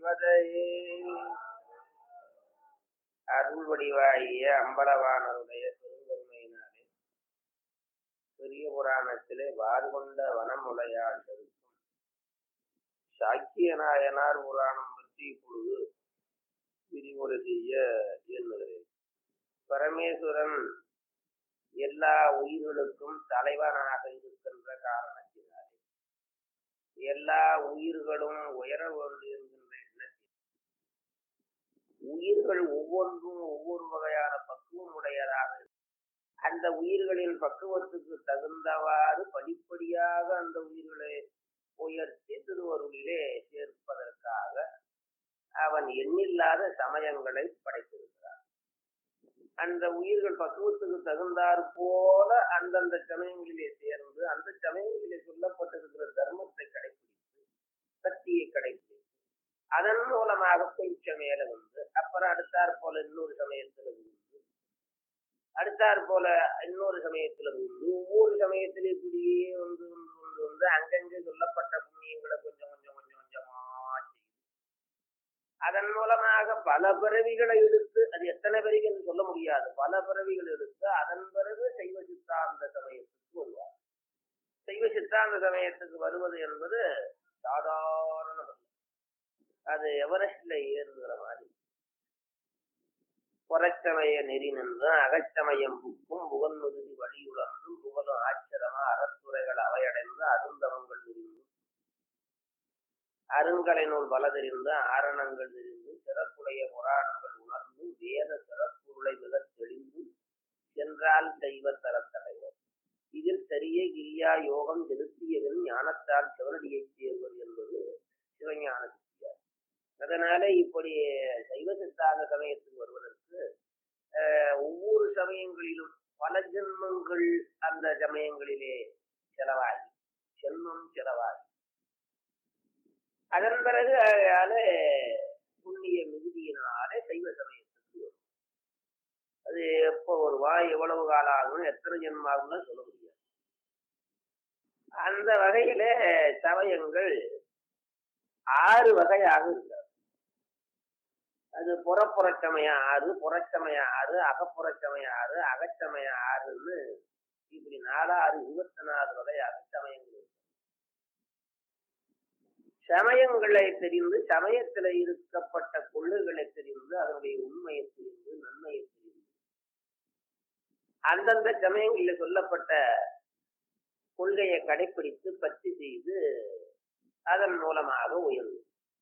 பதையே அருள் வடிவாகிய அம்பலவானருடைய பெருங்கருமையினாலே பெரிய புராணத்திலே வார்கொண்ட வனமுலையாள் இருக்கும் சாக்கிய நாயனார் புராணம் பற்றி இப்பொழுது விரிவுரை செய்ய எண்ணுகிறேன் பரமேஸ்வரன் எல்லா உயிர்களுக்கும் தலைவனாக இருக்கின்ற காரணத்தினாலே எல்லா உயிர்களும் உயர வேண்டும் என்கின்ற எண்ணத்தில் உயிர்கள் ஒவ்வொன்றும் ஒவ்வொரு வகையான பக்குவம் உடையதாக இருக்கும். அந்த உயிர்களின் பக்குவத்துக்கு தகுந்தவாறு படிப்படியாக அந்த உயிர்களை உயர்த்தி திருவருளிலே சேர்ப்பதற்காக அவன் எண்ணில்லாத சமயங்களை படைத்திருக்கிறான் அந்த உயிர்கள் பக்குவத்துக்கு தகுந்தாற் போல அந்தந்த சமயங்களிலே சேர்ந்து அந்த சமயங்களிலே சொல்லப்பட்டிருக்கிற தர்மத்தை கடைபிடித்து சக்தியை கடைபிடித்து அதன் மூலமாக கொஞ்சம் மேல வந்து அப்புறம் அடுத்தாற் போல இன்னொரு சமயத்துல இருந்து அடுத்தாற் போல இன்னொரு சமயத்துல இருந்து ஒவ்வொரு சமயத்திலே இப்படியே வந்து வந்து வந்து வந்து அங்கங்கே சொல்லப்பட்ட புண்ணியங்களை கொஞ்சம் கொஞ்சம் கொஞ்சம் கொஞ்சமா செய்து அதன் மூலமாக பல பிறவிகளை எடுத்து அது எத்தனை பிறவி என்று சொல்ல முடியாது பல பிறவிகள் எடுத்து அதன் பிறகு சைவ சித்தாந்த சமயத்துக்கு வருவார் சைவ சித்தாந்த சமயத்துக்கு வருவது என்பது சாதாரண அது எவரெஸ்ட்ல ஏறுகிற மாதிரி புறச்சமய நெறி நின்றும் அகச்சமயம் புக்கும் புகன்முருதி வழியுழந்தும் புகழும் ஆச்சரமா அறத்துறைகள் அவையடைந்து அருந்தவங்கள் விரிந்து அருங்கலை நூல் பலதெறிந்து ஆரணங்கள் தெரிந்து சிறப்புடைய புராணங்கள் உணர்ந்து வேத சிறப்புருளை மிக தெளிந்து சென்றால் தெய்வ தரத்தலைவர் இதில் சரிய கிரியா யோகம் செலுத்தியதன் ஞானத்தால் சிவனடியை சேர்வது என்பது சிவஞான சித்தியார் அதனால இப்படி சைவ சித்தாந்த சமயத்துக்கு வருவதற்கு ஆஹ், ஒவ்வொரு சமயங்களிலும் பல ஜென்மங்கள் அந்த சமயங்களிலே செலவாகி செல்வம் செலவாகி அதன் பிறகு அதால புண்ணிய மிகுதியினாலே சைவ சமயத்துக்கு வரும் அது எப்போ வருவா எவ்வளவு காலம் ஆகும் எத்தனை ஜென்மம் ஆகும்னு சொல்ல முடியாது அந்த வகையில சமயங்கள் ஆறு வகையாக இருக்கிறது அது புறப்புறச்சமயம் ஆறு புறச்சமயம் ஆறு அகப்புறச்சமயம் ஆறு அகச்சமயம் ஆறுன்னு இப்படி நாலாறு இருபத்தி நாலு வகையாக சமயங்கள் இருக்கு சமயங்களை தெரிந்து சமயத்தில் இருக்கப்பட்ட கொள்கைகளை தெரிந்து அதனுடைய உண்மையை தெரிந்து நன்மையை தெரிந்து அந்தந்த சமயங்களில் சொல்லப்பட்ட கொள்கையை கடைபிடித்து பற்றி செய்து அதன் மூலமாக உயர்வு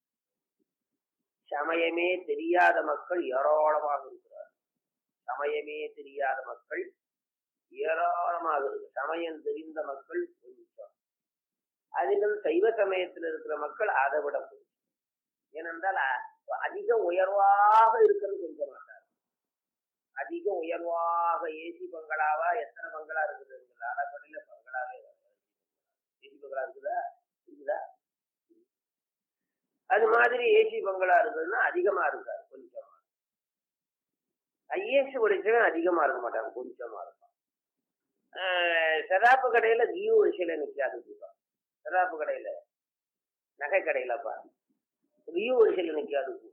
சமயமே தெரியாத மக்கள் ஏராளமாக இருக்கிறார் சமயமே தெரியாத மக்கள் ஏராளமாக இருக்கு சமயம் தெரிந்த மக்கள் கொஞ்சம் அதிலும் சைவ சமயத்தில் இருக்கிற மக்கள் அதை விட கொஞ்சம் ஏனென்றால் அ- அதிக உயர்வாக இருக்கிறது கொஞ்சம் மாட்டார் அதிக உயர்வாக ஏசி பங்களாவா எத்தனை பங்களா இருக்குது அறப்படையில பங்களாவே ஏசி பங்களா இருக்குதா இருக்குதா அது மாதிரி ஏசி பங்களா இருக்குதுன்னா அதிகமா இருக்காது கொஞ்சமா ஐஏஎஸ் படிச்சவன் அதிகமா இருக்க மாட்டான் கொஞ்சமா இருப்பான் ஆஹ் சதாப்பு கடையில ஜீவ வரிசையில நிக்காது இருப்பான் சதாப்பு கடையில நகை கடையில பாரு ஜீவ வரிசையில நிக்காது கூட்டம்.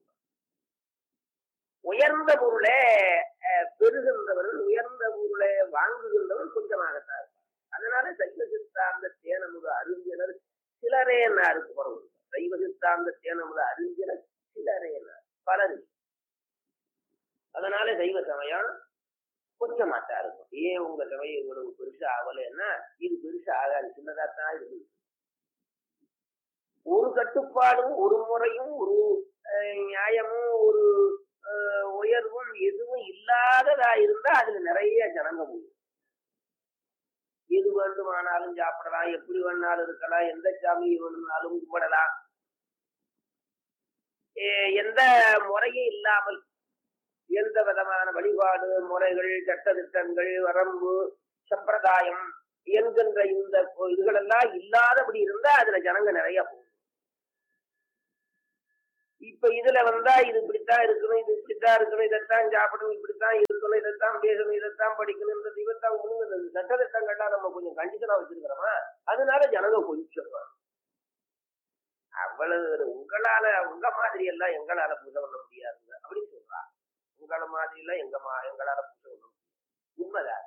உயர்ந்த பொருளை அஹ், பெறுகின்றவர்கள் உயர்ந்த பொருளை வாங்குகின்றவர்கள் கொஞ்சமாகத்தான் இருப்பார் அதனால சைவ சித்தாந்த தேனமுக அறிஞர் சிலரே நாருக்கு பரவும் சைவ சித்தாந்த தேனமுக அறிஞர் சிலரே நார் பலர் இல்லை. அதனால சைவ சமயம் கொஞ்சமாட்டா இருக்கும் ஏன் உங்க சமயம் இவ்வளவு பெருசா ஆகலைன்னா இது பெருசா ஆகாது சின்னதா தான் இருக்கு ஒரு கட்டுப்பாடும் ஒரு முறையும் ஒரு அஹ், நியாயமும் ஒரு அஹ், உயர்வும் எதுவும் இல்லாததா இருந்தா அதுல நிறைய ஜனங்க முடியும் எது வேண்டுமானாலும் சாப்பிடலாம் எப்படி வேணாலும் இருக்கலாம் எந்த சாமி வேணும்னாலும் கும்பிடலாம் எ- எந்த முறையும் இல்லாமல் எந்த விதமான வழிபாடு முறைகள் சட்டதிட்டங்கள் வரம்பு சம்பிரதாயம் என்கின்ற இந்த இதுகளெல்லாம் இல்லாதபடி இருந்தா அதுல ஜனங்க நிறைய போகும் இப்ப இதுல வந்தா இது இப்படித்தான் இருக்கணும் இது இப்படித்தான் இருக்கணும் இதைத்தான் சாப்பிடணும் இப்படித்தான் இருக்கணும் இதைத்தான் பேசணும் இதைத்தான் படிக்கணும் இந்த இதைத்தான் ஒண்ணுங்க இந்த சட்டதிட்டங்கள்லாம் நம்ம கொஞ்சம் கண்டிஷனா வச்சிருக்கிறோமா அதனால ஜனங்க கொஞ்சம் அவ்வளவு உங்களால உங்க மாதிரி எல்லாம் எங்களால பூஜை பண்ண முடியாதுங்க அப்படின்னு சொல்றாங்க உங்கள மாதிரி எல்லாம் எங்க மா- எங்களால பூஜை பண்ண முடியாது உண்மைதான்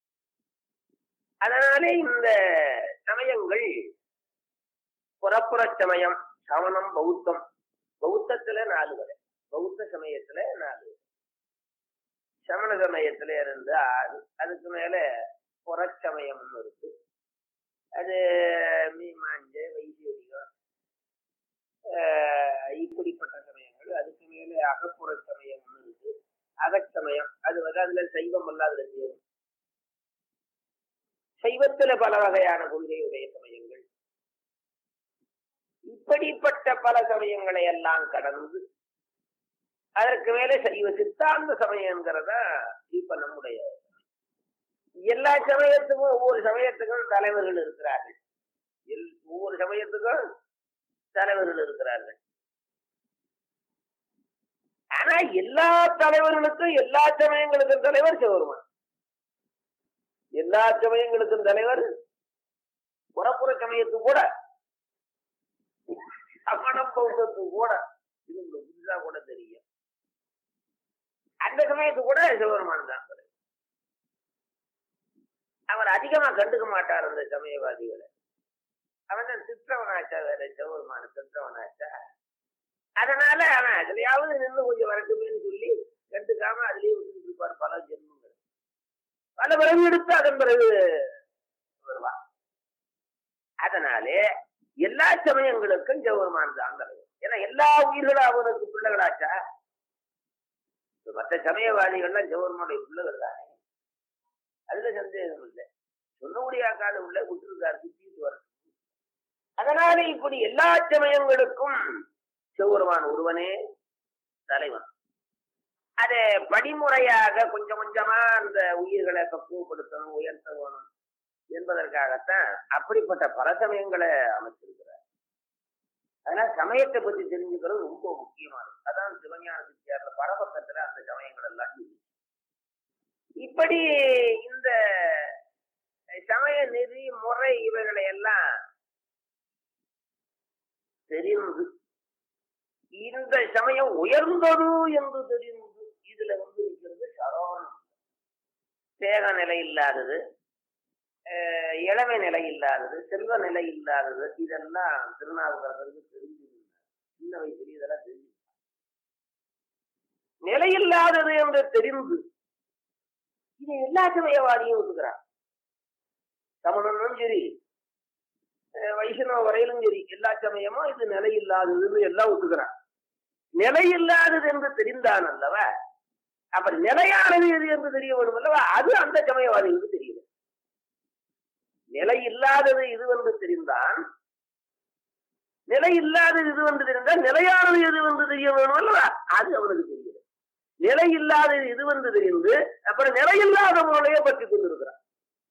அதனால இந்த சமயங்கள் புறப்புற சமயம் சமணம் பௌத்தம் பௌத்தத்துல நாலு வகை பௌத்த சமயத்துல நாலு வகை. சமண சமயத்துல இருந்து ஆறு அதுக்கு மேல புறச்சமயம்னு இருக்கு அது மீமாஞ்ச வைத்தியடிகம் ஆஹ் இப்படிப்பட்ட சமயங்கள் அதுக்கு மேல அகப்புற சமயம்னு இருக்கு அகச்சமயம் அது வந்து அதுல சைவம் எல்லாம் அதுல சேரும் சைவத்துல பல வகையான கொள்கையுடைய சமயங்கள் இப்படிப்பட்ட பல சமயங்களை எல்லாம் கடந்து அதற்கு மேல சைவ சித்தாந்த சமயங்கிறத இப்ப நம்முடைய எல்லா சமயத்துக்கும் ஒவ்வொரு சமயத்துக்கும் தலைவர்கள் இருக்கிறார்கள் எல்- ஒவ்வொரு சமயத்துக்கும் தலைவர்கள் இருக்கிறார்கள் ஆனா எல்லா தலைவர்களுக்கும் எல்லா சமயங்களுக்கும் தலைவர் சிவருமான் எல்லா சமயங்களுக்கும் தலைவர் புறப்புற சமயத்துக்கு கூட சமணம் பௌத்தத்துக்கு கூட இது உங்களுக்கு புதுசா கூட தெரியும் அந்த சமயத்துக்கு கூட சிவபெருமான் தான் தலைவர். அவர் அதிகமா கண்டுக்க மாட்டார் அந்த சமயவாதிகளை அவன் தான் திட்டவனாச்சா வேற சிவபெருமான திட்டவனாச்சா அதனால அவன் அதுலயாவது நின்று கொஞ்சம் வரட்டுமேன்னு சொல்லி கண்டுக்காம அதுலயே விட்டுட்டு இருப்பார் பல ஜென்மங்கள் பல பிறகு எடுத்து அதன் பிறகு வருவான் அதனாலே எல்லா சமயங்களுக்கும் சிவபெருமான் தான் தலைவர் ஏன்னா எல்லா உயிர்களும் அவனுக்கு பிள்ளைகளாச்சா இப்ப மற்ற சமயவாதிகள்லாம் சிவபெருமானுடைய பிள்ளைகள் தானே அதுல சந்தேகம் இல்லை சொன்னபடியா காலம் உள்ள விட்டுருக்காரு சுத்திட்டு வரட்டும் அதனால இப்படி எல்லா சமயங்களுக்கும் சிவபெருமான் ஒருவனே தலைவன் அதை படிமுறையாக கொஞ்சம் கொஞ்சமா அந்த உயிர்களை பக்குவப்படுத்தணும் உயர்த்த வேணும் என்பதற்காகத்தான் அப்படிப்பட்ட பல சமயங்களை அமைச்சிருக்கிறார் அதனால சமயத்தை பத்தி தெரிஞ்சுக்கிறது ரொம்ப முக்கியமானது அதான் சிவஞான சித்தியார்ல பரபக்கத்துல அந்த சமயங்கள் எல்லாம் இருக்கு. இப்படி இந்த சமய நெறி முறை இவைகளை எல்லாம் தெரிந்து இந்த சமயம் உயர்ந்தது என்று தெரிந்து இதுல வந்து இருக்கிறது சரவணம் தேக நிலை இல்லாதது அஹ் இளமை நிலை இல்லாதது செல்வ நிலை இல்லாதது இதெல்லாம் திருநாவுக்கரசருக்கு தெரிஞ்சிருந்தார் சின்ன வயசுல இதெல்லாம் தெரிஞ்சு நிலையில்லாதது என்று தெரிந்து இது எல்லா சமயவாதியும் ஒத்துக்கிறான் சமணனும் சரி அஹ் வைஷ்ணவ வரையிலும் சரி எல்லா சமயமும் இது நிலையில்லாததுன்னு எல்லாம் ஒத்துக்கிறான் நிலையில்லாதது என்று தெரிந்தான் அல்லவா அப்ப நிலையானது எது என்று தெரிய வேண்டும் அல்லவா அது அந்த சமயவாதிகளுக்கு தெரியல நிலை இல்லாதது இது என்று தெரிந்தான் நிலை இல்லாதது இது என்று தெரிந்தால் நிலையானது எது என்று தெரிய வேணும் அல்லவா அது அவனுக்கு தெரியல நிலை இல்லாதது இது என்று தெரிந்து அப்புறம் நிலையில்லாத பொருளையே பற்றி கொண்டிருக்கிறான்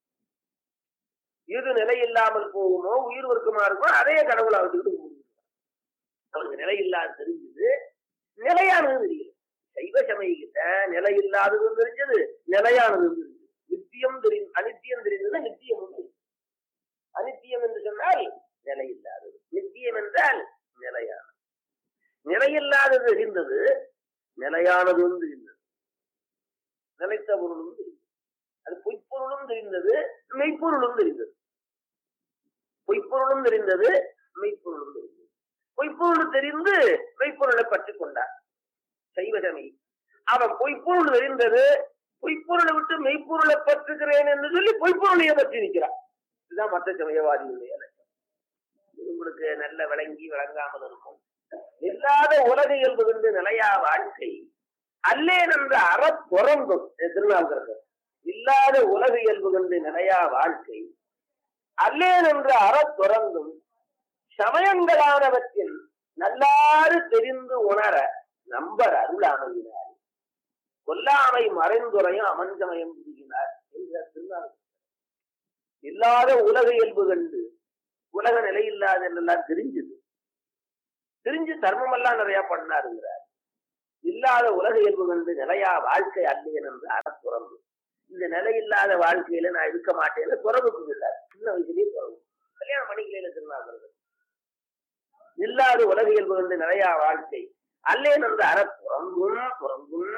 இது நிலை இல்லாமல் போகுமோ உயிர் ஒருக்கமா இருக்குமோ அதே கடவுளை வச்சுக்கிட்டு கும்பிடுகிறான். அவனுக்கு நிலை இல்லாத தெரிஞ்சது நிலையானது தெரியல சைவ சமயகிட்ட நிலை இல்லாததும் தெரிஞ்சது நிலையானதும் தெரிஞ்சது நித்தியம் தெரி அனித்தியம் தெரிந்தது நித்தியம் தெரிஞ்சது அனித்தியம் என்று சொன்னால் நிலையில்லாதது நித்தியம் என்றால் நிலையானது நிலையில்லாதது தெரிந்தது நிலையானதும் தெரிந்தது நிலைத்த பொருளும் தெரிந்தது அது பொய்ப்பொருளும் தெரிந்தது மெய்ப்பொருளும் தெரிந்தது பொய்ப்பொருளும் தெரிந்தது மெய்ப்பொருளும் தெரிந்தது பொய்ப்பொருள் தெரிந்து மெய்ப்பொருளை பற்றி கொண்டார் சைவசமி அவன் பொய்ப்பொருள் தெரிந்தது பொய்ப்பொருளை விட்டு மெய்ப்பொருளை பற்றுகிறேன் என்று சொல்லி பொய்ப்பொருளையே பற்றி நிற்கிறான் இதுதான் மற்ற சமயவாதிகளுடைய லட்சம் இது உங்களுக்கு நல்ல விளங்கி விளங்காமல் இருக்கும் இல்லாத உலக இயல்பு கண்டு நிலையா வாழ்க்கை அல்லேன் என்ற அற துறந்தும் திருநாள்கிறது இல்லாத உலக இயல்பு கண்டு நிலையா வாழ்க்கை அல்லேன் என்ற அற துறந்தும் சமயங்களானவற்றில் நல்லாறு தெரிந்து உணர நம்பர் அருள் அமைகிறார் கொல்லாமை மறைந்துரையும் அமஞ்சமயம் புரிகிறார் என்ற திருநாள் இல்லாத உலக இயல்பு கண்டு உலக நிலை இல்லாத எல்லாம் தெரிஞ்சது தெரிஞ்சு தர்மம் எல்லாம் நிறைய பண்ணாருங்கிறார் இல்லாத உலக இயல்பு கண்டு நிலையா வாழ்க்கை அல்லேன் என்று அறத்துறந்து இந்த நிலை இல்லாத வாழ்க்கையில நான் இருக்க மாட்டேன்னு துறவுக்கு இல்லை சின்ன வயசுலயே துறவு கல்யாணம் பண்ணிக்கலையில திருநாள் இல்லாத உலகியல் புகழ்ந்து நிறைய வாழ்க்கை அல்லேன் அந்த அற புறங்கும் புறங்கும்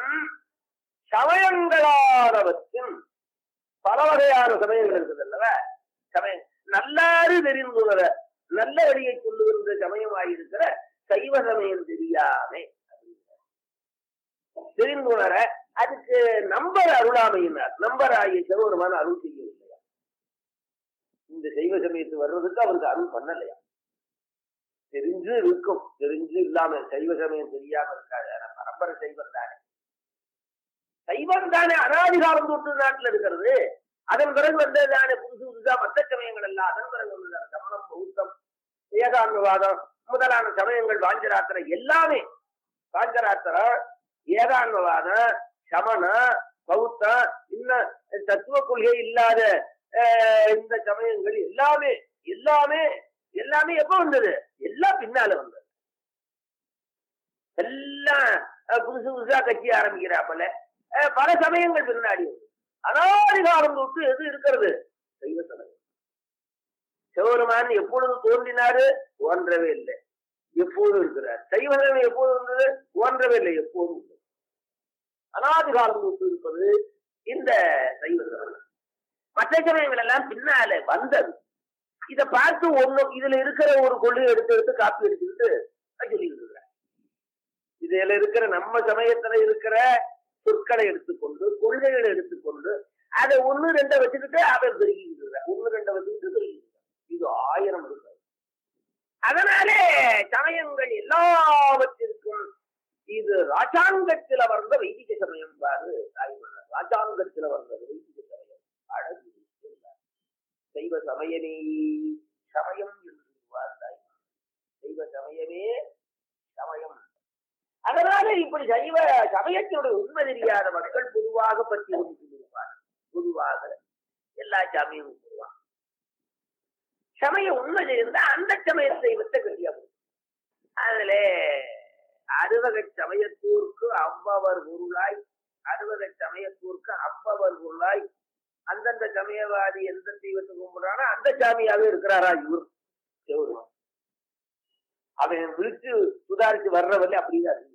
சமயங்களானவற்றின் பல வகையான சமயங்கள் இருக்குது அல்லவா சமயம் நல்லாறு தெரிந்துவர நல்ல வழியை சொல்லுகின்ற சமயமாயிருக்கிற சைவ சமயம் தெரியாமே தெரிந்துணர அதுக்கு நம்பர் அருளாமையினார் நம்பர் ஆகிய சிவபெருமான அருள் செய்யவில்லையா இந்த சைவ சமயத்து வர்றதுக்கு அவருக்கு அருள் பண்ணலையா தெரிஞ்சு இருக்கும் தெரிஞ்சு இல்லாம சைவ சமயம் தெரியாம இருக்காது ஆனா பரம்பரை சைவம் தானே சைவம் தானே அனாதிகாலம் தொட்டு நாட்டுல இருக்கிறது அதன் பிறகு வந்ததானே புதுசு புதுசா மத்த சமயங்கள் எல்லாம் அதன் பிறகு வந்ததான சமணம் பௌத்தம் ஏகான்மவாதம் முதலான சமயங்கள் வாஞ்சராத்திரம் எல்லாமே வாஞ்சராத்திரம் ஏகான்மவாதம் சமண பௌத்தம் இன்னும் தத்துவ கொள்கை இல்லாத அஹ், இந்த சமயங்கள் எல்லாமே எல்லாமே எல்லாமே எப்ப வந்தது எல்லாம் பின்னால வந்தது எல்லாம் அஹ், புதுசு புதுசா கட்சி ஆரம்பிக்கிறாப்பல அஹ், பல சமயங்கள் பின்னாடி வந்தது அனாதிகாலம் தொட்டு எது இருக்கிறது சைவ சமயம் சிவபெருமான் எப்பொழுது தோன்றினாரு தோன்றவே இல்லை எப்போதும் இருக்கிறார் சைவ சமயம் எப்போது வந்தது தோன்றவே இல்லை எப்போதும் உள்ளது. அனாதிகாலம் தொட்டு இருப்பது இந்த சைவ சமயம் மற்ற சமயங்கள் எல்லாம் பின்னால வந்தது இத பார்த்து ஒண்ணு இதுல இருக்கிற ஒரு கொள்கையை எடுத்து எடுத்து காப்பி எடுத்துக்கிட்டு சொல்லிட்டு இருக்கிறார் இதுல இருக்கிற நம்ம சமயத்துல இருக்கிற சொற்களை எடுத்துக்கொண்டு கொள்கைகளை எடுத்துக்கொண்டு அதை ஒண்ணு ரெண்டை வச்சுக்கிட்டு அவர் பெருகிட்டு இருக்கிறார் ஒண்ணு ரெண்டை வச்சுக்கிட்டு பெருகிட்டு இருக்கிறார். இது ஆயிரம் இருக்கிறது அதனாலே சமயங்கள் எல்லாவற்றிற்கும் இது ராஜாங்கத்தில வந்த வைதிக சமயம் பாரு தாய்மன்னர் ராஜாங்கத்தில வந்தது வைதிக சமயம் அழகு இருக்கிறார். சைவ சமயமே சமயம் என்று சொல்வார் தாய்மன்னர் சைவ சமயமே சமயம் அதனால இப்படி சைவ சமயத்தினுடைய உண்மை தெரியாத மக்கள் பொதுவாக பற்றி ஒன்று சொல்லியிருப்பார் பொதுவாக எல்லா சாமியும் சொல்லுவாங்க சமய உண்மை தெரிந்தா அந்த சமயத்தை வித்த கட்டியா போகும். அதுல அறுவகை சமயத்தூருக்கு அவ்வவர் பொருளாய் அறுவகை சமயத்தூருக்கு அவ்வவர் பொருளாய் அந்தந்த சமயவாதி எந்த தெய்வத்தை கும்பிடுறானோ அந்த சாமியாவே இருக்கிறாரா இவர் சிவருமான் அவன் விழிச்சு சுதாரிச்சு வர்றவரை அப்படிதான் இருக்கு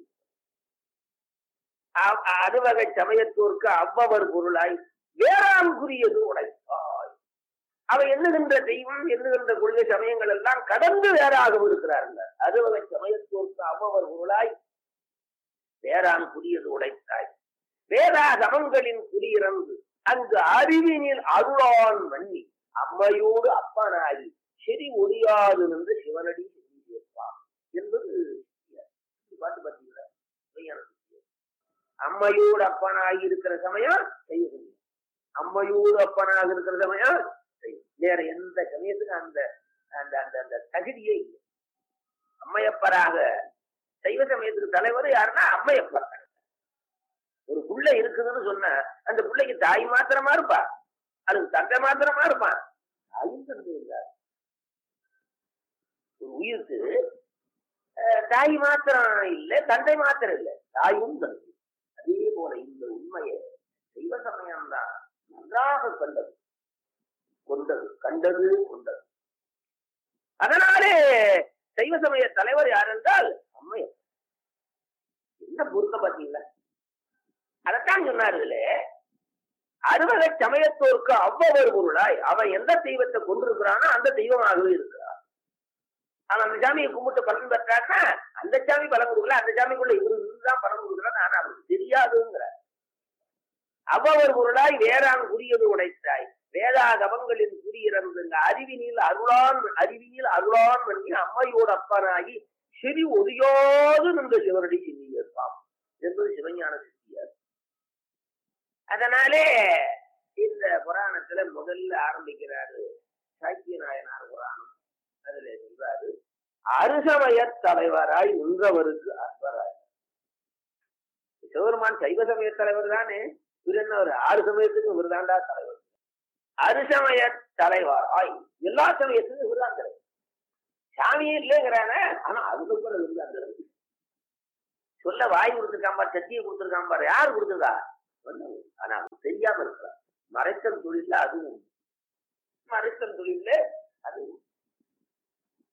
அ- அறுவகை சமயத்தோருக்கு அவ்வவர் பொருளாய் வேறாம் குறியது உடைத்தாய் அவன் எண்ணுகின்ற தெய்வம் எண்ணுகின்ற கொள்கை சமயங்கள் எல்லாம் கடந்து வேறாகவும் இருக்கிறார்கள் அறுவகை சமயத்தோருக்கு அவ்வவர் பொருளாய் வேறாம் குறியது உடைத்தாய் வேறா சமங்களின் குடியிறந்து அங்கு அறிவினில் அருளான் மன்னி அம்மையோடு அப்பனாகி செறி ஒழியாது நின்று சிவனடி செல்லியிருப்பான் என்பது இது பாட்டு பார்த்தீங்களா பொய்யான சத்தியம். அம்மையோடு அப்பனாகி இருக்கிற சமயம் செய்ய முடியும் அம்மையோடு அப்பனாக இருக்கிற சமயம் செய்யும் வேற எந்த சமயத்துக்கும் அந்த அந்த அந்த அந்த தகுதியே இல்லை அம்மையப்பராக சைவ சமயத்துக்கு தலைவர் யாருன்னா அம்மையப்பர் ஒரு புள்ள இருக்குதுன்னு சொன்னா அந்த பிள்ளைக்கு தாய் மாத்திரமா இருப்பா அதுக்கு தந்தை மாத்திரமா இருப்பான் தாயும் தந்தை இருக்காது ஒரு உயிருக்கு அஹ், தாய் மாத்திரம் இல்லை தந்தை மாத்திரம் இல்லை தாயும் தந்தை அதே போல இந்த உண்மையை தெய்வ சமயம்தான் நன்றாக கண்டது கொண்டது கண்டது கொண்டது அதனாலே சைவ சமய தலைவர் யார் என்றால் அம்மையர் என்ன பொருத்தம் பார்த்தீங்களா அதைத்தான் சொன்னார்களே அறுவகை சமயத்தோருக்கு அவ்வவர் பொருளாய் அவன் எந்த தெய்வத்தை கொண்டிருக்கிறானோ அந்த தெய்வமாகவே இருக்கிறார் அவன் அந்த சாமியை கும்பிட்டு பலன் பெற்றான்னா அந்த சாமி பலன் கொடுக்கல அந்த சாமிக்குள்ள இவரு தான் பலன் கொடுக்குறான்னு ஆனா அவருக்கு தெரியாதுங்கிற அவ்வவர் பொருளாய் வேறான் குறியது உடைத்தாய் வேதா தவங்களின் குறியிறந்து இந்த அறிவினில் அருளான் அறிவினில் அருளான் பண்ணி அம்மையோடு அப்பனாகி செறி ஒழியாது நின்ற சிவனடி இருப்பான் என்பது சிவஞான சித்தியார் அதனாலே இந்த புராணத்துல முதல்ல ஆரம்பிக்கிறாரு சாக்கிய நாயனார் புராணம் அதுல சொல்றாரு அருசமய தலைவராய் நின்றவருக்கு அன்பராய் சிவபெருமான் சைவ சமய தலைவர் தானே இவர் என்ன ஒரு ஆறு சமயத்துக்கு இவர் தாண்டா தலைவர் அருசமய தலைவராய் எல்லா சமயத்துக்கும் இவர் தான் தலைவர் சாமியே இல்லைங்கிறானே ஆனா அதுக்கு கூட இவர் தான் தலைவர் சொல்ல வாய் கொடுத்துருக்கான் பார் சத்தியை கொடுத்துருக்கான் பார் யார் கொடுத்துருக்கா சொன்னவர். ஆனா அவன் தெரியாம இருக்கிறார் மறைத்தல் தொழில அதுவும் மறைத்தல் தொழில அதுவும்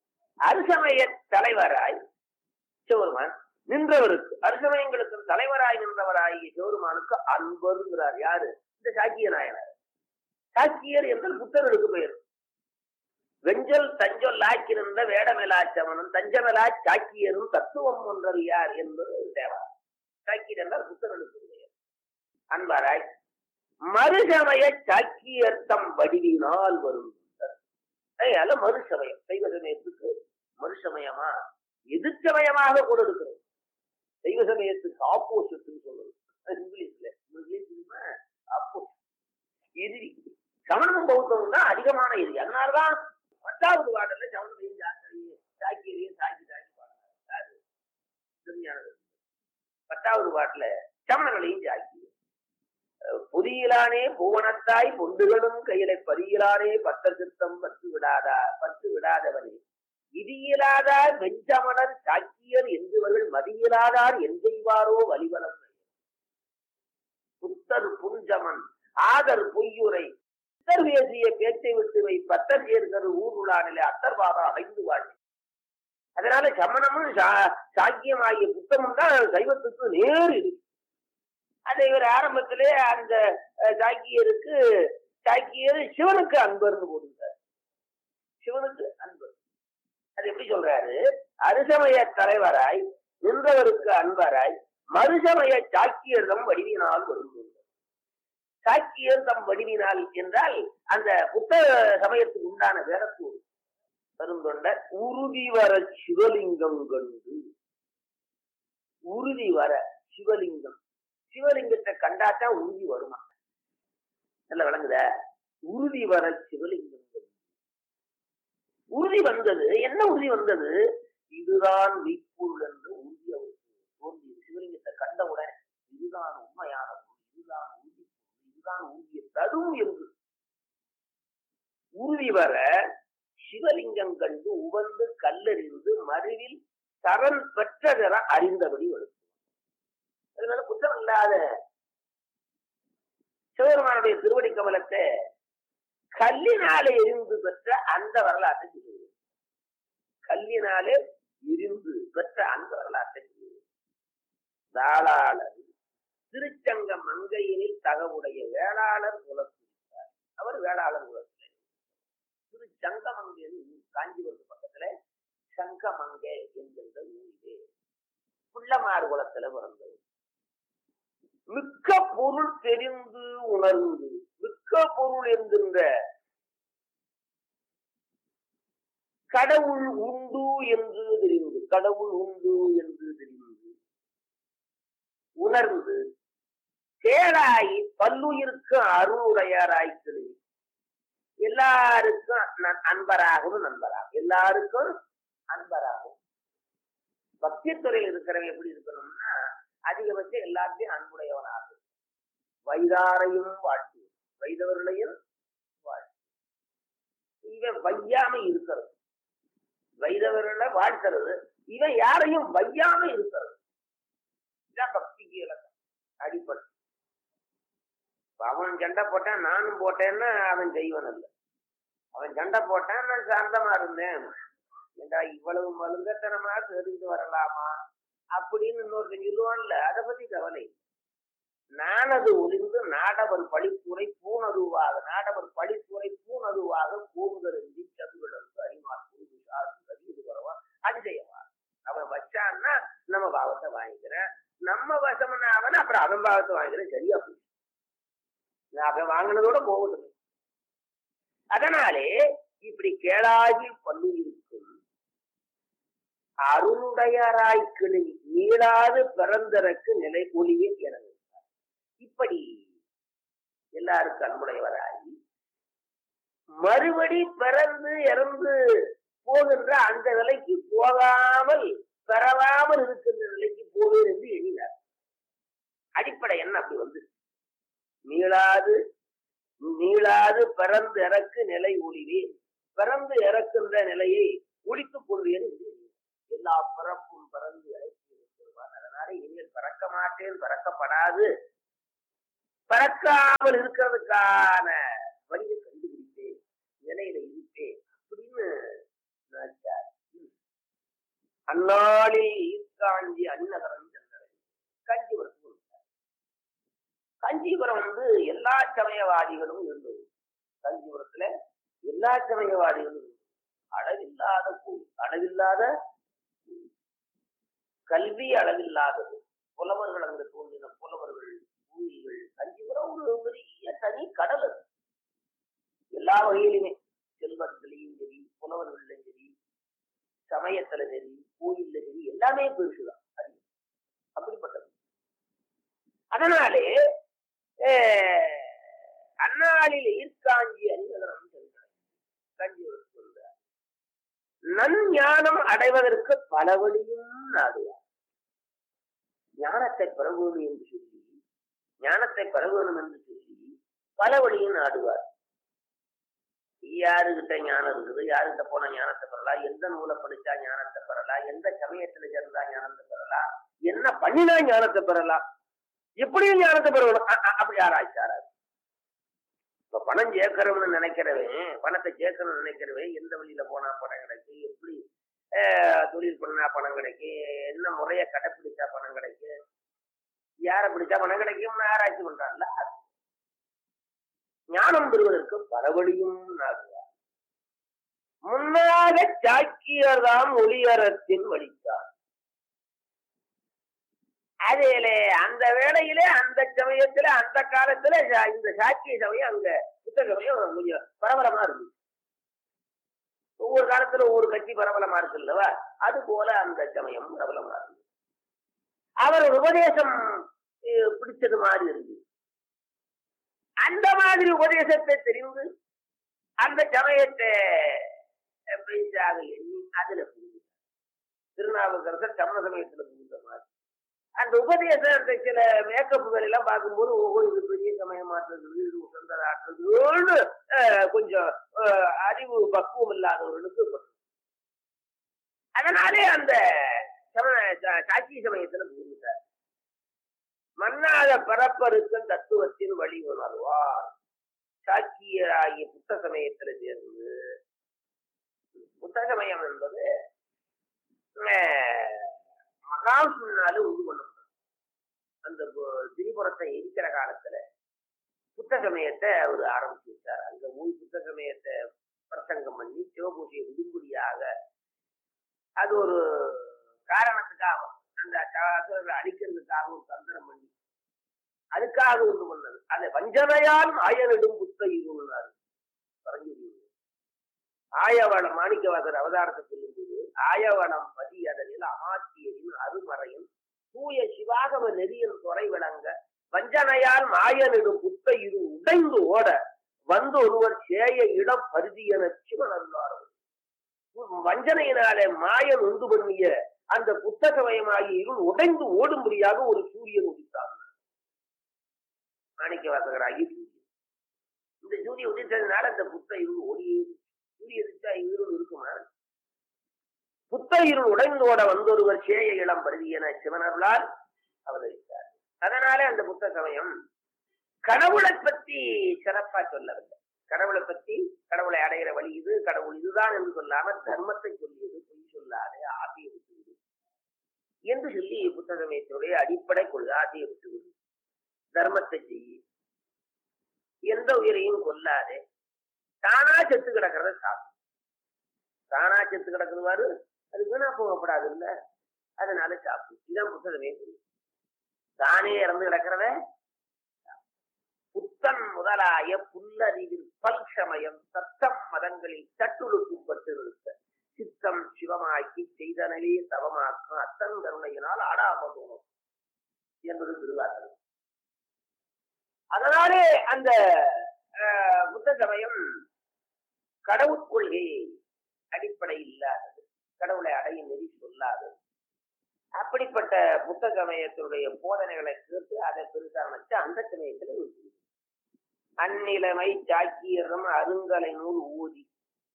அருசமய தலைவராய் சிவருமான் நின்றவருக்கு அருசமயங்களுக்கு தலைவராய் நின்றவராகிய சிவருமானுக்கு அன்பருங்கிறார் யாரு இந்த சாக்கிய நாயனார் சாக்கியர் என்றால் புத்தர்களுக்கு பெயர் வெஞ்சல் தஞ்சொல் ஆக்கிருந்த வேடமெலாச்சமனும் தஞ்சமெலா சாக்கியரும் தத்துவம் ஒன்றல் யார் என்பது தேவா சாக்கியர் என்றால் புத்தர்களுக்கு பெயர் அன்பாராய் மறுசமய சாக்கியர்த்தம் வடிவினால் வரும் அதனால மறுசமயம் சைவ சமயத்துக்கு மறுசமயமா எதிர்ச்சமயமாக கூட இருக்கிறது சைவ சமயத்துக்கு ஆப்போசிட்னு சொல்றது இங்கிலீஷ்ல இங்கிலீஷ்ல ஆப்போசிட் எதிரி சமணமும் பௌத்தமும் தான் அதிகமான எதிரி அதனாலதான் பத்தாவது வார்டில் சமணத்தையும் சாக்கியரையும் சாக்கியரையும் சாக்கி சாக்கி பாடுறாரு திருஞானது பத்தாவது வார்டில் சமணங்களையும் சாக்கி புதியிலானே பூவனத்தாய் பொண்டுகளும் கையில பரியிலானே பத்த சித்தம் பத்து விடாதா பத்து விடாதவனே விதியிலாதார் வெஞ்சமணர் சாக்கியர் என்பவர்கள் மதியிலாதார் எந்தெய்வாரோ வலிவலம் புத்தர் புஞ்சமன் ஆதர் பொய்யுரை புத்தர் பேசிய பேச்சை விட்டு வை பத்தர் சேர்ந்தது ஊருளானிலே அத்தர்பாதா ஐந்து வாழ்க்கை அதனால சமணமும் சாக்கியமாகிய புத்தமும் தான் சைவத்துக்கு நேர் இருக்கு அதை இவர் ஆரம்பத்திலே அந்த சாக்கியருக்கு சாக்கியர் சிவனுக்கு அன்பர்னு போட்டுட்டார் சிவனுக்கு அன்பர் அது எப்படி சொல்றாரு அருசமய தலைவராய் நின்றவருக்கு அன்பராய் மறுசமய சாக்கியர் தம் வடிவினால் வரும் சாக்கியர் தம் வடிவினால் என்றால் அந்த புத்த சமயத்துக்கு உண்டான வேறத்தூர் பெருந்தொண்ட உறுதி வர சிவலிங்கம் கண்டு உறுதி வர சிவலிங்கம் சிவலிங்கத்தை கண்டாத்தான் உறுதி வருமா நல்ல விளங்குத உறுதி வர சிவலிங்கம் உறுதி வந்தது என்ன உறுதி வந்தது இதுதான் மெய்ப்பொருள் என்று உறுதி அவருக்கு தோன்றியது சிவலிங்கத்தை கண்டவுடன் இதுதான் உண்மையான பொருள் இதுதான் உறுதி பொருள் இதுதான் உறுதியை தரும் என்று உறுதி வர சிவலிங்கம் கண்டு உவந்து கல்லறிந்து மறுவில் தரன் பெற்றதென அறிந்தபடி வரும் அதனால குற்றம் இல்லாத சிவபெருமானுடைய திருவடி கமலத்தை கல்லினாலே எரிந்து பெற்ற அந்த வரலாற்றை சொல்லுவது கல்லினாலே எரிந்து பெற்ற அந்த வரலாற்றை சொல்லுவது தாளாளர் திருச்சங்க மங்கையினில் தகவுடைய வேளாளர் குலத்துரித்தார் அவர் வேளாளர் குலத்தில் திருச்சங்க மங்கையின் காஞ்சிபுரத்து பக்கத்துல சங்கமங்கை என்கின்ற ஊரிலே புள்ளமார் குலத்துல பிறந்தவர் மிக்க பொருள் தெரிந்து உணர்ந்து மிக்க பொருள் என்கின்ற கடவுள் உண்டு என்று தெரிந்து கடவுள் உண்டு என்று தெரிந்து உணர்ந்து கேளாய் பல்லுயிருக்கு அருளுடையாராய் கிளி எல்லாருக்கும் அன்பராகவும் நண்பராகும் எல்லாருக்கும் அன்பராகும் பக்தி துறையில் இருக்கிறவங்க எப்படி இருக்கணும்னா அதிகபட்சம் எல்லாத்தையும் அன்புடையவனாகும் வைதாரையும் வாழ்த்து வைதவர்களையும் வாழ்த்து இவன் வையாம இருக்கிறது வைதவர்களை வாழ்த்துறது இவன் யாரையும் வையாம இருக்கிறது இதான் பக்திக்கு இலக்கம் அடிப்படை அவன் சண்டை போட்டான் நானும் போட்டேன்னா அவன் செய்வன் அல்ல அவன் சண்டை போட்டான் நான் சாந்தமா இருந்தேன் ஏண்டா இவ்வளவு மலுங்கத்தனமா தெரிந்து வரலாமா அப்படின்னு இன்னொருத்தன் சொல்லுவான்ல அதை பத்தி கவலை நானது ஒளிந்து நாடவர் பழிப்புரை பூனதுவாக நாடவர் பழிப்புரை பூனதுவாக கூறுதறிஞ்சி சதுவிழந்து அறிமார் கூறு சார்ந்து கவியது வரவா அஞ்சயவா அவன் வச்சான்னா நம்ம பாவத்தை வாங்கிக்கிறேன் நம்ம வசம்னா அவன் அப்புறம் அவன் பாவத்தை வாங்கிக்கிறேன் சரியா போச்சு அவன் வாங்கினதோட போகட்டும் அதனாலே இப்படி கேளாகி பல்லு இருக்கும் அருளுடையராய் கிளி நீளாது பிறந்ததற்கு நிலை ஒளியே எனது இப்படி எல்லாருக்கும் அன்புடையவராகி மறுபடி பிறந்து இறந்து போகின்ற அந்த நிலைக்கு போகாமல் பெறவாமல் இருக்கின்ற நிலைக்கு போவேன் என்று எண்ணினார் அடிப்படை என்ன அப்படி வந்து நீளாது நீளாது பிறந்து இறக்கு நிலை ஒளிவேன் பிறந்து இறக்கின்ற நிலையை ஒழித்துக் கொள்வேன் என்று எல்லா பிறப்பும் பிறந்து இறக்கி இருக்கிறார் அதனால இனிமேல் பிறக்க மாட்டேன் பிறக்கப்படாது பிறக்காமல் இருக்கிறதுக்கான வழியை கண்டுபிடிப்பேன் நிலையில இருப்பேன் அப்படின்னு நினைச்சார் அந்நாளில் ஈர்க்காஞ்சி அன்னகரம் சென்றனர் காஞ்சிபுரத்துக்கு வந்தார். காஞ்சிபுரம் வந்து எல்லா சமயவாதிகளும் இருந்தது காஞ்சிபுரத்துல எல்லா சமயவாதிகளும் இருந்தது. அளவில்லாத கோயில் அளவில்லாத கோயில். கல்வி அளவில்லாதது புலவர்கள் அங்கு தோன்றின புலவர்கள் பூமிகள் காஞ்சிபுரம் ஒரு பெரிய தனி கடல் அது. எல்லா வகையிலுமே செல்வத்திலையும் சரி புலவர்கள்லையும் சரி சமயத்துல சரி கோயில்ல சரி எல்லாமே பெருசுதான் அது அப்படிப்பட்டது அதனாலே அஹ், அந்நாளில் ஈர்க்காஞ்சி அறிவதனம் சென்றார் காஞ்சிபுரத்துக்கு வந்தார் நஞ்ஞானம் அடைவதற்கு பல வழியும் நாடுவார் ஞானத்தை பெற வேண்டும் என்று சொல்லி ஞானத்தை பெற வேண்டும் என்று சொல்லி பல வழியும் நாடுவார் யாருகிட்ட ஞானம் இருக்குது யாருகிட்ட போனா ஞானத்தை பெறலாம் எந்த நூலை படிச்சா ஞானத்தை பெறலாம் எந்த சமயத்துல சேர்ந்தா ஞானத்தை பெறலாம் என்ன பண்ணினா ஞானத்தை பெறலாம் எப்படியும் ஞானத்தை பெறணும் அ- அ- அப்படி ஆராய்ச்சி ஆராய்ச்சி இப்ப பணம் சேர்க்கணும்னு நினைக்கிறவன் பணத்தை சேர்க்கணும்னு நினைக்கிறவன் எந்த வழியில போனா பணம் கிடைக்கும் எப்படி அஹ், தொழில் பண்ணா பணம் கிடைக்கும் என்ன முறைய கடைப்பிடிச்சா பணம் கிடைக்கும் யாரை பிடிச்சா பணம் கிடைக்கும்னு ஆராய்ச்சி பண்றான்ல ஞானம் பெறுவதற்கு பல வழியும் நாடுவார் முன்னாக சாக்கியர்தாம் ஒளியரத்தின் வழித்தார் அதிலே அந்த வேளையிலே அந்த சமயத்துல அந்த காலத்துல சா- இந்த சாக்கிய சமயம் அங்க புத்த சமயம் கொஞ்சம் பரபரமா இருக்கு ஒவ்வொரு காலத்துல ஒவ்வொரு கட்சி பரபலமா இருக்கு இல்லவா அது போல அந்த சமயம் பிரபலமா இருக்கு அவர் உபதேசம் அஹ், பிடிச்சது மாதிரி இருக்கு அந்த மாதிரி உபதேசத்தை தெரிந்து அந்த சமயத்தை அஹ், பெரிதாக எண்ணி அதுல புகுந்து திருநாவுக்கரசர் சமண சமயத்துல புகுந்த மாதிரி அந்த உபதேசம் அந்த சில மேக்கப்புகள் எல்லாம் பார்க்கும்போது ஓஹோ இது பெரிய சமயமாற்றுறது இது உசந்தராற்றுறதுன்னு அஹ், கொஞ்சம் அஹ், அறிவு பக்குவம் இல்லாதவர்களுக்கு படும். அதனாலே அந்த சமண சா- சாட்சி சமயத்துல புகுந்துட்டார் மன்னாத பரப்பருக்கும் தத்துவத்தின் வழி உணர்வார் சாக்கியராகிய புத்த சமயத்துல சேர்ந்து புத்த சமயம் என்பது அஹ், மகாவிஷ்ணுனால உண்டு பண்ணப்பட்டது அந்த பு- திரிபுரத்தை எரிக்கிற காலத்துல புத்த சமயத்தை அவர் ஆரம்பிச்சு வச்சார் அங்க போய் புத்த சமயத்தை பிரசங்கம் பண்ணி சிவபூஜையை விடும்படியாக அது ஒரு காரணத்துக்காக அந்த அசுரர்களை அழிக்கிறதுக்காக ஒரு தந்திரம் பண்ணி அதுக்காக உண்டு பண்ணது அதை வஞ்சனையால் ஆயனிடும் புத்த இருனார் பரஞ்சோதி ஆயவனம் மாணிக்கவாசர் அவதாரத்தை சொல்லும்போது ஆயவனம் பதி அதனில் அமாத்தியரின் அருமறையும் தூய சிவாகம நெறியின் துறை விளங்க வஞ்சனையால் மாயனிடும் புத்த இரு உடைந்து ஓட வந்து ஒருவர் சேய இடம் பருதி என சிவனல்லார் வஞ்சனையினாலே மாயன் உண்டு பண்ணிய அந்த புத்தகமயமாகிய இருள் உடைந்து ஓடும்படியாக ஒரு சூரியன் உதித்தார் மாணிக்க வாசகராகி சூரியன் இந்த சூரியன் உதித்ததுனால அந்த புத்த இருள் ஓடியே சூரிய உதித்தா இருள் இருக்குமா புத்த இருள் உடைந்து ஓட வந்தொருவர் சேய இளம் பருதி என சிவனர்களால் அவதரித்தார் அதனாலே அந்த புத்த சமயம் கடவுளை பத்தி சிறப்பா சொல்லவில்லை கடவுளை பத்தி கடவுளை அடைகிற வழி இது கடவுள் இதுதான் என்று சொல்லாம தர்மத்தை சொல்லியது பொய் சொல்லாதே ஆசையை விட்டுவிடு என்று சொல்லி புத்த சமயத்தினுடைய அடிப்படை கொள்கை ஆசையை விட்டுவிடு தர்மத்தை செய்ய எந்த உயிரையும் கொல்லாதே தானா செத்து கிடக்கிறத சாப்பிடு தானா செத்து கிடக்குதுவாரு அது வீணா போகப்படாது இல்ல அதனால சாப்பிடு இதான் புத்தகமே சொல்லு தானே இறந்து கிடக்கிறத புத்தன் முதலாய புல்லறிவில் பல்சமயம் சத்தம் மதங்களில் தட்டுழுக்குப்பட்டு இருக்க சித்தம் சிவமாக்கி செய்தனலே தவமாக்கும் அத்தன் கருணையினால் ஆடாமதோம் என்பது திருவாசகம் அதனாலே அந்த அஹ், புத்த சமயம் கடவுள் கொள்கை அடிப்படை இல்லாதது கடவுளை அடையும் நெறி சொல்லாதது அப்படிப்பட்ட புத்த சமயத்தினுடைய போதனைகளை கேட்டு அதை பெருசா வச்சு அந்த சமயத்துல இருக்கு அந்நிலைமை சாக்கியரம் அருங்கலை நூல் ஊதி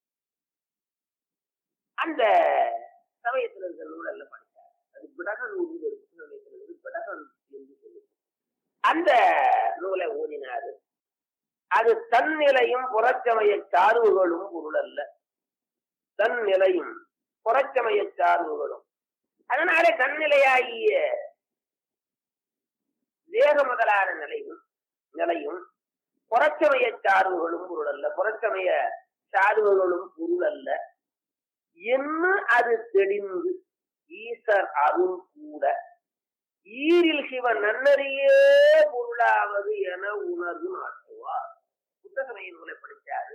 அந்த சமயத்துல இருக்க நூல் எல்லாம் படிச்சார் அது பிடக நூல் இருக்கு சமயத்துல இருக்கு பிடக என்று சொல்லி அந்த நூலை ஓதினாரு அது தன் நிலையும் புறச்சமய சார்புகளும் பொருள் அல்ல தன் நிலையும் புறச்சமய சார்புகளும் அதனாலே தன்னிலையாகிய தேக முதலான நிலையும் நிலையும் புறச்சமய சார்புகளும் பொருள் அல்ல புறச்சமய சார்புகளும் பொருள் அல்ல என்று அது தெளிந்து ஈசர் அருள் கூட ஈரில் சிவன் நன்னறியே பொருளாவது என உணர்வு நாட்டுவார் புத்தகமைய நூலை படிச்சாரு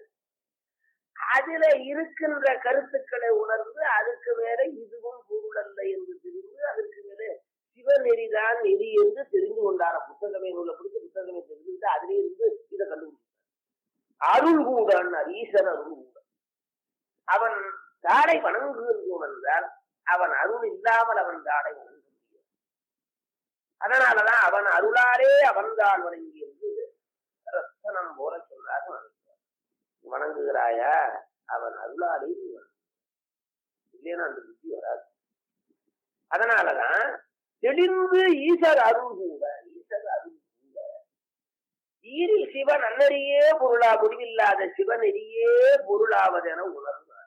அதுல இருக்கின்ற கருத்துக்களை உணர்ந்து அதுக்கு வேற இதுவும் பொருள் அல்ல என்று தெரிந்து அதற்கு மேல சிவநெறிதான் நெறி என்று தெரிந்து கொண்டார புத்தகமே நூலை பிடிச்ச புத்தகமே தெரிஞ்சுட்டு அதிலே இருந்து இதை கண்டுபிடிச்சார் அருள் கூடன் ஈசன் அருள் கூட அவன் தாடை வணங்குகின்றோம் என்றால் அவன் அருள் இல்லாமல் அவன் தாடை வணங்க முடியாது அதனாலதான் அவன் அருளாலே அவன்தான் வணங்கி என்று ரத்தனம் போல சொன்னார் வணங்குகிறாயா அவன் அருளாலே நீ வணங்கு. இல்லைன்னா அந்த புத்தி வராது அதனாலதான் தெளிந்து ஈசர் அருள் கூட ஈசர் அருள் கூட ஈரில் சிவன் அன்னறியே பொருளா முடிவில்லாத சிவநெறியே பொருளாவதென உணர்ந்தார்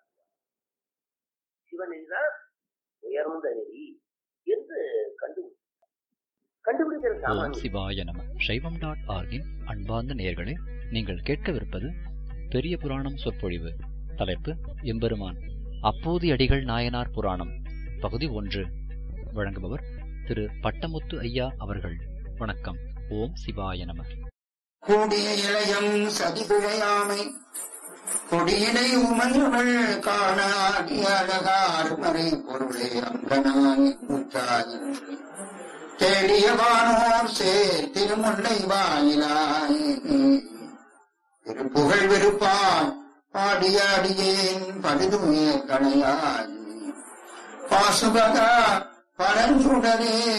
சிவநெறிதான் உயர்ந்த நெறி என்று கண்டுபிடித்தார் கண்டுபிடிக்கிறது ஓம் சாமானியம் சிவாய நம சைவம் டாட் ஆர்கின் அன்பார்ந்த நேயர்களே நீங்கள் கேட்கவிருப்பது பெரிய புராணம் சொற்பொழிவு தலைப்பு எம்பெருமான் அப்போது அடிகள் நாயனார் புராணம் பகுதி ஒன்று வழங்குபவர் திரு பட்டமுத்து ஐயா அவர்கள் வணக்கம் ஓம் சிவாய நம கூடிய இளையம் சதிபிழையாமை கொடியினை உமையவள் காணாடி அழகார் மறை பொருளே அங்கனாய் உற்றாய் தேடிய வானோர் சேர் திருமுல்லை வாயிலாய் திருப்புகழ் விருப்பான் பாடிய அடியேன் படுதுமே கணையாய் பாசுபதா பரஞ்சுடரே